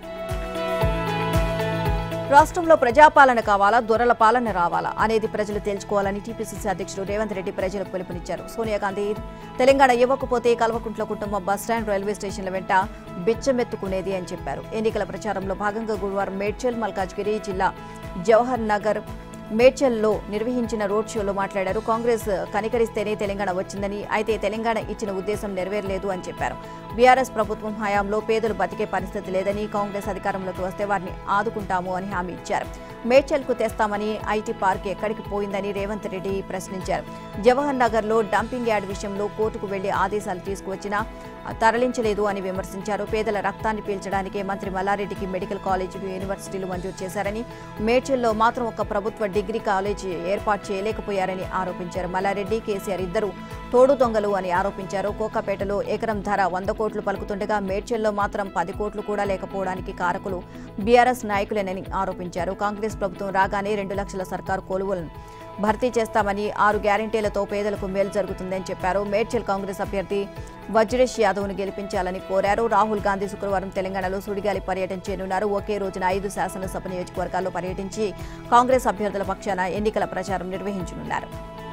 రాష్ట్రంలో ప్రజాపాలన కావాలా దొరల పాలన రావాలా అనేది ప్రజలు తేల్చుకోవాలని టీపీసీసీ అధ్యక్షుడు రేవంత్ రెడ్డి ప్రజలకు పిలుపునిచ్చారు సోనియా గాంధీ తెలంగాణ ఇవ్వకపోతే కల్వకుంట్ల కుటుంబం బస్టాండ్ రైల్వే స్టేషన్ల వెంట బిచ్చమెత్తుకునేది అని చెప్పారు ఎన్నికల ప్రచారంలో భాగంగా గురువారం మేడ్చల్ మల్కాజ్గిరి జిల్లా జవహర్ నగర్ మేడ్చల్లో నిర్వహించిన రోడ్ షోలో మాట్లాడారు కాంగ్రెస్ కనికరిస్తేనే తెలంగాణ వచ్చిందని అయితే తెలంగాణ ఇచ్చిన ఉద్దేశం నెరవేరలేదు అని చెప్పారు బీఆర్ఎస్ ప్రభుత్వం హయాంలో పేదలు బతికే పరిస్థితి లేదని కాంగ్రెస్ అధికారంలోకి వస్తే వారిని ఆదుకుంటాము అని హామీ ఇచ్చారు మేడ్చల్కు తెస్తామని ఐటీ పార్క్ ఎక్కడికి పోయిందని రేవంత్ రెడ్డి ప్రశ్నించారు జవహర్ నగర్లో డంపింగ్ యార్డ్ విషయంలో కోర్టుకు వెళ్లి ఆదేశాలు తీసుకువచ్చినా తరలించలేదు అని విమర్శించారు పేదల రక్తాన్ని పీల్చడానికే మంత్రి మల్లారెడ్డికి మెడికల్ కాలేజీలు యూనివర్సిటీలు మంజూరు చేశారని మేడ్చల్లో మాత్రం ఒక ప్రభుత్వ డిగ్రీ కాలేజీ ఏర్పాటు చేయలేకపోయారని ఆరోపించారు మల్లారెడ్డి కేసీఆర్ ఇద్దరు తోడు దొంగలు అని ఆరోపించారు కోకాపేటలో ఎకరం ధర వంద కోట్లు పలుకుతుండగా మేడ్చల్లో మాత్రం పది కోట్లు కూడా లేకపోవడానికి కారకులు బీఆర్ఎస్ నాయకులేనని ఆరోపించారు కాంగ్రెస్ ప్రభుత్వం రాగానే రెండు లక్షల సర్కారు కొలువులను భర్తీ చేస్తామని ఆరు గ్యారంటీలతో పేదలకు మేలు జరుగుతుందని చెప్పారు మేడ్చల్ కాంగ్రెస్ అభ్యర్థి వజ్రేష్ యాదవ్ను గెలిపించాలని కోరారు రాహుల్ గాంధీ శుక్రవారం తెలంగాణలో సుడిగాలి పర్యటన చేయనున్నారు ఒకే రోజున ఐదు శాసనసభ నియోజకవర్గాల్లో పర్యటించి కాంగ్రెస్ అభ్యర్థుల పక్షాన ఎన్నికల ప్రచారం నిర్వహించనున్నారు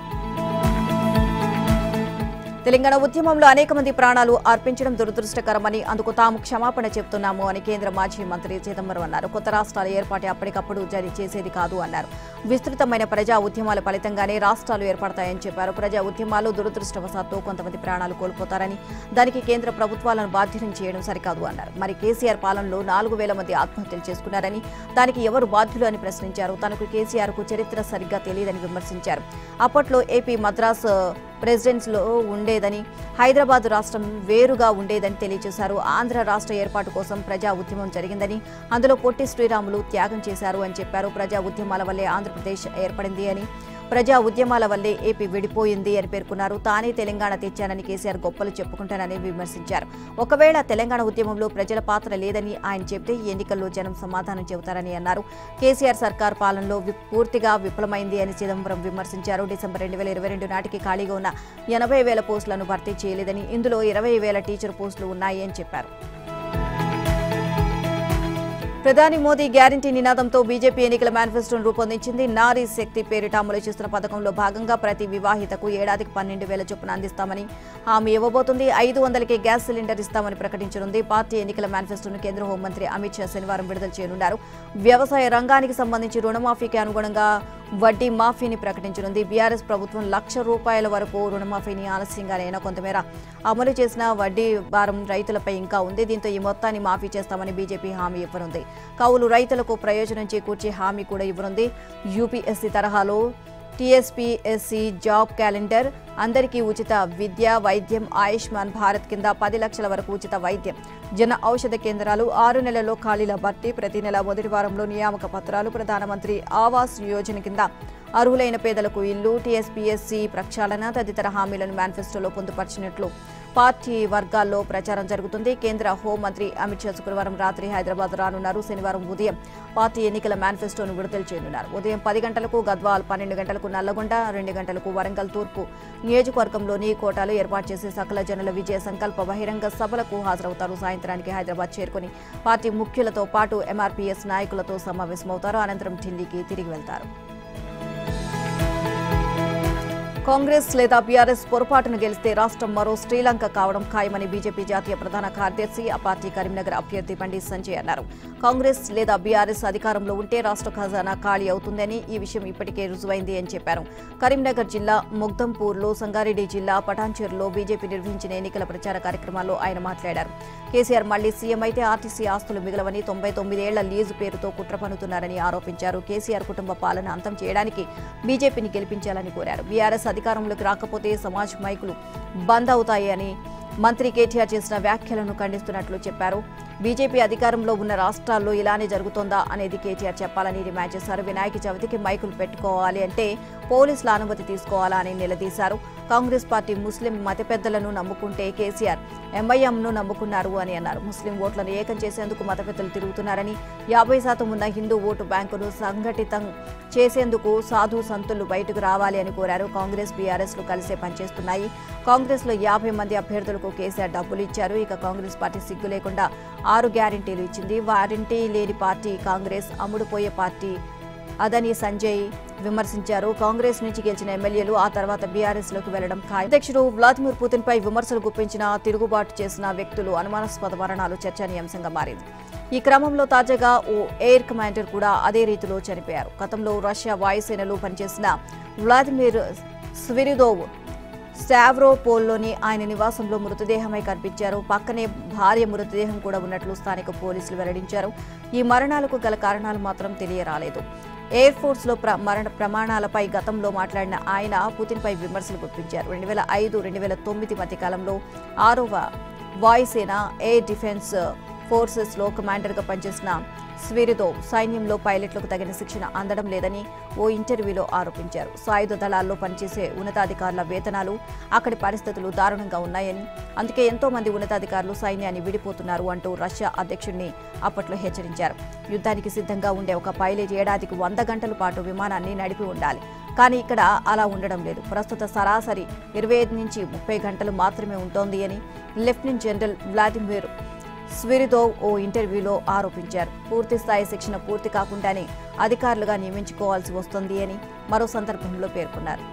తెలంగాణ ఉద్యమంలో అనేక మంది ప్రాణాలు అర్పించడం దురదృష్టకరమని అందుకు తాము క్షమాపణ చెబుతున్నాము అని కేంద్ర మాజీ మంత్రి చిదంబరం అన్నారు కొత్త రాష్ట్రాల ఏర్పాటు అప్పటికప్పుడు జారీ చేసేది కాదు అన్నారు విస్తృతమైన ప్రజా ఉద్యమాల ఫలితంగానే రాష్ట్రాలు ఏర్పడతాయని చెప్పారు ప్రజా ఉద్యమాలు దురదృష్టవశాత్తు కొంతమంది ప్రాణాలు కోల్పోతారని దానికి కేంద్ర ప్రభుత్వాలను బాధ్యులను చేయడం సరికాదు అన్నారు మరి కేసీఆర్ పాలనలో నాలుగు వేల మంది ఆత్మహత్యలు చేసుకున్నారని దానికి ఎవరు బాధ్యులు అని ప్రశ్నించారు తనకు కేసీఆర్ కు చరిత్ర సరిగ్గా తెలియదని విమర్శించారు అప్పట్లో ఏపీ మద్రాస్ ప్రెసిడెంట్స్ లో ఉండేదని హైదరాబాద్ రాష్ట్రం వేరుగా ఉండేదని తెలియజేశారు ఆంధ్ర రాష్ట్ర ఏర్పాటు కోసం ప్రజా ఉద్యమం జరిగిందని అందులో పొట్టి శ్రీరాములు త్యాగం చేశారు అని చెప్పారు ప్రజా ఉద్యమాల వల్లే ఆంధ్రప్రదేశ్ ఏర్పడింది అని ప్రజా ఉద్యమాల వల్లే ఏపీ విడిపోయింది అని పేర్కొన్నారు తానే తెలంగాణ తెచ్చానని కేసీఆర్ గొప్పలు చెప్పుకుంటానని విమర్శించారు ఒకవేళ తెలంగాణ ఉద్యమంలో ప్రజల పాత్ర లేదని ఆయన చెబితే ఎన్నికల్లో జనం సమాధానం చెబుతారని అన్నారు కేసీఆర్ సర్కార్ పాలనలో వి- పూర్తిగా విఫలమైంది అని చిదంబరం విమర్శించారు డిసెంబర్ రెండు వేల ఇరవై రెండు నాటికి ఖాళీగా ఉన్న ఎనభై వేల పోస్టులను భర్తీ చేయలేదని ఇందులో ఇరవై వేల టీచర్ పోస్టులు ఉన్నాయి అని చెప్పారు ప్రధాని మోదీ గ్యారంటీ నినాదంతో బీజేపీ ఎన్నికల మేనిఫెస్టోను రూపొందించింది నారీ శక్తి పేరిట అమలు చేస్తున్న పథకంలో భాగంగా ప్రతి వివాహితకు ఏడాదికి పన్నెండు వేల చొప్పున అందిస్తామని హామీ ఇవ్వబోతుంది ఐదు వందలకే గ్యాస్ సిలిండర్ ఇస్తామని ప్రకటించనుంది పార్టీ ఎన్నికల మేనిఫెస్టోను కేంద్ర హోంమంత్రి అమిత్ షా శనివారం విడుదల చేయనున్నారు వ్యవసాయ రంగానికి సంబంధించి రుణమాఫీకి అనుగుణంగా వడ్డీ మాఫీని ప్రకటించనుంది బీఆర్ఎస్ ప్రభుత్వం లక్ష రూపాయల వరకు రుణమాఫీని ఆలస్యంగానైనా కొంతమేర అమలు చేసిన వడ్డీ భారం రైతులపై ఇంకా ఉంది దీంతో ఈ మొత్తాన్ని మాఫీ చేస్తామని బీజేపీ హామీ ఇవ్వనుంది కౌలు రైతులకు ప్రయోజనం చేకూర్చే హామీ కూడా ఇవ్వనుంది యూపీఎస్సీ తరహాలో టీఎస్పీఎస్సీ జాబ్ క్యాలెండర్ అందరికీ ఉచిత విద్య వైద్యం ఆయుష్మాన్ భారత్ కింద పది లక్షల వరకు ఉచిత వైద్యం జన ఔషధ కేంద్రాలు ఆరు నెలల్లో ఖాళీల భర్తీ ప్రతి నెల మొదటి వారంలో నియామక పత్రాలు ప్రధానమంత్రి ఆవాస్ యోజన కింద అర్హులైన పేదలకు ఇల్లు టీఎస్పీఎస్సీ ప్రక్షాళన తదితర హామీలను మేనిఫెస్టోలో పొందుపరిచినట్లు పార్టీ వర్గాల్లో ప్రచారం జరుగుతుంది కేంద్ర హోంమంత్రి అమిత్ షా శుక్రవారం రాత్రి హైదరాబాద్ రానున్నారు శనివారం ఉదయం పార్టీ ఎన్నికల మేనిఫెస్టోను విడుదల చేయనున్నారు ఉదయం పది గంటలకు గద్వాల్ పన్నెండు గంటలకు నల్లగొండ రెండు గంటలకు వరంగల్ తూర్పు నియోజకవర్గంలోని కోటాలు ఏర్పాటు చేసే సకల జనుల విజయ సంకల్ప బహిరంగ సభలకు హాజరవుతారు సాయంత్రానికి హైదరాబాద్ చేరుకుని పార్టీ ముఖ్యులతో పాటు ఎంఆర్పీఎస్ నాయకులతో సమావేశమవుతారు అనంతరం ఢిల్లీకి తిరిగి వెళ్తారు కాంగ్రెస్ లేదా బీఆర్ఎస్ పొరపాటును గెలిస్తే రాష్ట్రం మరో శ్రీలంక కావడం ఖాయమని బీజేపీ జాతీయ ప్రధాన కార్యదర్శి ఆ పార్టీ కరీంనగర్ అభ్యర్థి బండి సంజయ్ అన్నారు కాంగ్రెస్ లేదా బీఆర్ఎస్ అధికారంలో ఉంటే రాష్ట్ర ఖజానా ఖాళీ అవుతుందని ఈ విషయం ఇప్పటికే రుజువైంది అని చెప్పారు కరీంనగర్ జిల్లా ముగ్దంపూర్లో సంగారెడ్డి జిల్లా పటాన్చేరులో బీజేపీ నిర్వహించిన ఎన్నికల ప్రచార కార్యక్రమాల్లో ఆయన మాట్లాడారు కేసీఆర్ మళ్లీ సీఎం అయితే ఆర్టీసీ ఆస్తులు మిగలవని తొంభై తొమ్మిదేళ్ల లీజు పేరుతో కుట్ర పన్నుతున్నారని ఆరోపించారు కేసీఆర్ కుటుంబ పాలన అంతం చేయడానికి బీజేపీని గెలిపించాలని కోరారు బీఆర్ఎస్ అధికారంలోకి రాకపోతే సమాజ్ మైకులు బంద్ అవుతాయి అని మంత్రి కేటీఆర్ చేసిన వ్యాఖ్యలను ఖండిస్తున్నట్లు చెప్పారు బీజేపీ అధికారంలో ఉన్న రాష్ట్రాల్లో ఇలానే జరుగుతోందా అనేది కేటీఆర్ చెప్పాలని డిమాండ్ చేశారు వినాయక చవితికి మైకులు పెట్టుకోవాలి అంటే పోలీసుల అనుమతి తీసుకోవాలా అని నిలదీశారు కాంగ్రెస్ పార్టీ ముస్లిం మత పెద్దలను నమ్ముకుంటే కేసీఆర్ ఎంఐఎంను నమ్ముకున్నారు అని అన్నారు ముస్లిం ఓట్లను ఏకం చేసేందుకు మత పెద్దలు తిరుగుతున్నారని యాభై శాతం ఉన్న హిందూ ఓటు బ్యాంకును సంఘటితం చేసేందుకు సాధు సంతులు బయటకు రావాలి అని కోరారు కాంగ్రెస్ బీఆర్ఎస్ లు కలిసే పనిచేస్తున్నాయి కాంగ్రెస్ లో యాభై మంది అభ్యర్థులకు కేసీఆర్ డబ్బులు ఇచ్చారు ఇక కాంగ్రెస్ పార్టీ సిగ్గు లేకుండా ఆరు గ్యారంటీలు ఇచ్చింది వారంటీ లేని పార్టీ కాంగ్రెస్ అమ్ముడుపోయే పార్టీ అదని సంజయ్ విమర్శించారు కాంగ్రెస్ నుంచి గెలిచిన ఎమ్మెల్యేలు ఆ తర్వాత బీఆర్ఎస్ లోకి వెళ్లడం ఖాయం అధ్యక్షుడు వ్లాదిమిర్ పుతిన్ పై విమర్శలు గుప్పించిన తిరుగుబాటు చేసిన వ్యక్తులు అనుమానాస్పద మరణాలు చర్చనీయాంశంగా మారింది ఈ క్రమంలో తాజాగా ఓ ఎయిర్ కమాండర్ కూడా అదే రీతిలో చనిపోయారు గతంలో రష్యా వాయుసేనలో పనిచేసిన వ్లాదిమిర్ స్విరిదోవ్ స్టావ్రోపోల్లోని ఆయన నివాసంలో మృతదేహమై కనిపించారు పక్కనే భార్య మృతదేహం కూడా ఉన్నట్లు స్థానిక పోలీసులు వెల్లడించారు ఈ మరణాలకు గల కారణాలు మాత్రం తెలియరాలేదు ఎయిర్ ఫోర్స్ లో ప్ర- మరణ ప్రమాణాలపై గతంలో మాట్లాడిన ఆయన పుతిన్ పై విమర్శలు గుప్పించారు రెండు వేల ఐదు రెండు వేల తొమ్మిది మధ్య కాలంలో ఆరవ వాయుసేన ఎయిర్ డిఫెన్స్ ఫోర్సెస్ లో కమాండర్ గా పనిచేసిన స్విరితో సైన్యంలో పైలట్లకు తగిన శిక్షణ అందడం లేదని ఓ ఇంటర్వ్యూలో ఆరోపించారు సాయుధ దళాల్లో పనిచేసే ఉన్నతాధికారుల వేతనాలు అక్కడి పరిస్థితులు దారుణంగా ఉన్నాయని అందుకే ఎంతో మంది ఉన్నతాధికారులు సైన్యాన్ని విడిపోతున్నారు అంటూ రష్యా అధ్యక్షుడిని అప్పట్లో హెచ్చరించారు యుద్ధానికి సిద్ధంగా ఉండే ఒక పైలట్ ఏడాదికి వంద గంటల పాటు విమానాన్ని నడిపి ఉండాలి కానీ ఇక్కడ అలా ఉండడం లేదు ప్రస్తుత సరాసరి ఇరవై ఐదు నుంచి ముప్పై గంటలు మాత్రమే ఉంటోంది అని లెఫ్టినెంట్ జనరల్ వ్లాదిమిర్ స్విరిదోవ్ ఓ ఇంటర్వ్యూలో ఆరోపించారు పూర్తి స్థాయి శిక్షణ పూర్తి కాకుండానే అధికారులుగా నియమించుకోవాల్సి వస్తుంది అని మరో సందర్భంలో పేర్కొన్నారు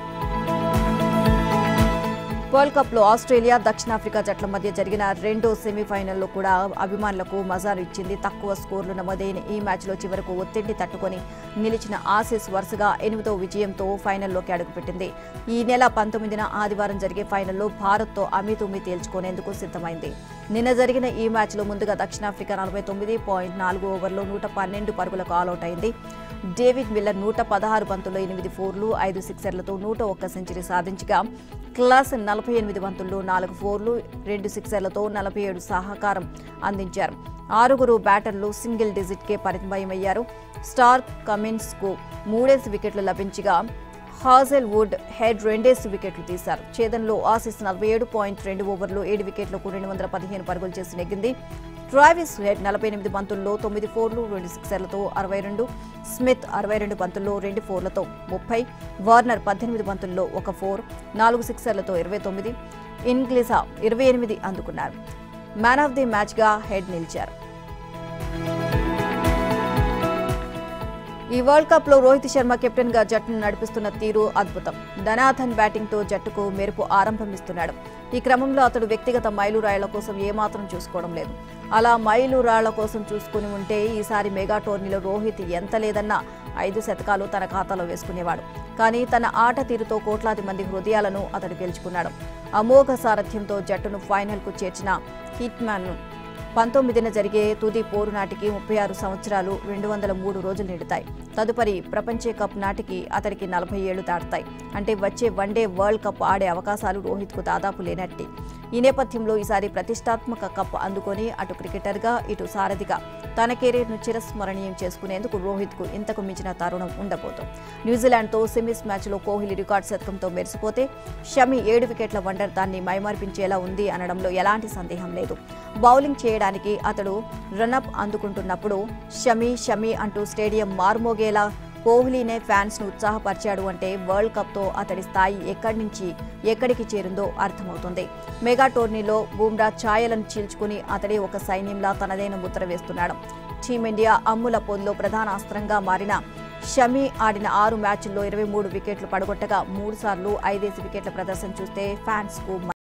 వరల్డ్ కప్ లో ఆస్ట్రేలియా దక్షిణాఫ్రికా జట్ల మధ్య జరిగిన రెండో సెమీఫైనల్లో కూడా అభిమానులకు మజారు ఇచ్చింది తక్కువ స్కోర్లు నమోదైన ఈ మ్యాచ్లో చివరకు ఒత్తిడిని తట్టుకొని నిలిచిన ఆసీస్ వరుసగా ఎనిమిదో విజయంతో ఫైనల్లోకి అడుగుపెట్టింది ఈ నెల పంతొమ్మిదిన ఆదివారం జరిగే ఫైనల్లో భారత్తో అమితుమి తేల్చుకునేందుకు సిద్ధమైంది నిన్న జరిగిన ఈ మ్యాచ్లో ముందుగా దక్షిణాఫ్రికా నలభై తొమ్మిది పాయింట్ నాలుగు ఓవర్లో నూట పన్నెండు పరుగులకు ఆలౌట్ అయింది డేవిడ్ మిల్లర్ నూట పదహారు బంతుల్లో ఎనిమిది ఫోర్లు ఐదు సిక్సర్లతో నూట ఒక్క సెంచరీ సాధించగా క్లాస్ నలభై ఎనిమిది బంతుల్లో నాలుగు ఫోర్లు రెండు సిక్సర్లతో నలభై ఏడు సహకారం అందించారు ఆరుగురు బ్యాటర్లు సింగిల్ డిజిట్కే పరిమితమయ్యారు స్టార్ కమిన్స్ కు మూడేసి వికెట్లు లభించగా హాజెల్ వుడ్ హెడ్ రెండేసి వికెట్లు తీశారు ఛేదన్లో ఆసీస్ నలభై ఏడు పాయింట్ రెండు ఓవర్లు ఏడు వికెట్లకు రెండు వందల పదిహేను పరుగులు చేసి నెగ్గింది ట్రావిస్ హెడ్ నలభై ఎనిమిది బంతుల్లో తొమ్మిది ఫోర్లు రెండు సిక్సర్లతో అరవై రెండు స్మిత్ అరవై రెండు బంతుల్లో రెండు ఫోర్లతో ముప్పై వార్నర్ పద్దెనిమిది బంతుల్లో ఒక ఫోర్ నాలుగు సిక్సర్లతో ఇరవై తొమ్మిది ఇన్గ్లిసా ఇరవై ఎనిమిది అందుకున్నారు మ్యాన్ ఆఫ్ ది మ్యాచ్గా హెడ్ నిలిచారు ఈ వరల్డ్ కప్ లో రోహిత్ శర్మ కెప్టెన్ గా జట్టును నడిపిస్తున్న తీరు అద్భుతం ధనాథన్ బ్యాటింగ్ తో జట్టుకు మెరుపు ఆరంభమిస్తున్నాడు ఈ క్రమంలో అతడు వ్యక్తిగత మైలురాళ్ల కోసం ఏమాత్రం చూసుకోవడం లేదు అలా మైలురాళ్ల కోసం చూసుకుని ఉంటే ఈసారి మెగా టోర్నీలో రోహిత్ ఎంత లేదన్నా ఐదు శతకాలు తన ఖాతాలో వేసుకునేవాడు కానీ తన ఆట తీరుతో కోట్లాది మంది హృదయాలను అతడు గెలుచుకున్నాడు అమోఘ సారథ్యంతో జట్టును ఫైనల్కు చేర్చిన హిట్ మ్యాన్ పంతొమ్మిదిన జరిగే తుది పోరు నాటికి ముప్పై ఆరు సంవత్సరాలు రెండు వందల మూడు రోజులు నిండుతాయి తదుపరి ప్రపంచ కప్ నాటికి అతడికి నలభై ఏళ్లు దాటుతాయి అంటే వచ్చే వన్డే వరల్డ్ కప్ ఆడే అవకాశాలు రోహిత్కు దాదాపు లేనట్టే ఈ నేపథ్యంలో ఈసారి ప్రతిష్టాత్మక కప్ అందుకొని అటు క్రికెటర్గా ఇటు సారథిగా తన కెరీర్ను చిరస్మరణీయం చేసుకునేందుకు రోహిత్కు ఇంతకు మించిన తరుణం ఉండబోతోంది న్యూజిలాండ్తో సెమీస్ మ్యాచ్లో కోహ్లీ రికార్డ్ శతకంతో మెరిసిపోతే షమి ఏడు వికెట్ల వండర్ దాన్ని మైమార్పించేలా ఉంది అనడంలో ఎలాంటి సందేహం లేదు బౌలింగ్ చేయడానికి అతడు రన్అప్ అందుకుంటున్నప్పుడు షమి షమి అంటూ స్టేడియం మార్మోగేలా కోహ్లీనే ఫ్యాన్స్ ను ఉత్సాహపరిచాడు అంటే వరల్డ్ కప్ తో అతడి స్థాయి ఎక్కడి నుంచి ఎక్కడికి చేరిందో అర్థమవుతుంది మెగా టోర్నీలో బూమ్రా ఛాయలను చీల్చుకుని అతడే ఒక సైన్యంలా తనదైన ముద్ర వేస్తున్నాడు టీమిండియా అమ్ముల పొందులో ప్రధాన అస్త్రంగా మారిన షమి ఆడిన ఆరు మ్యాచ్ల్లో ఇరవై మూడు వికెట్లు పడగొట్టగా మూడు సార్లు ఐదేసి వికెట్ల ప్రదర్శన చూస్తే ఫ్యాన్స్ కు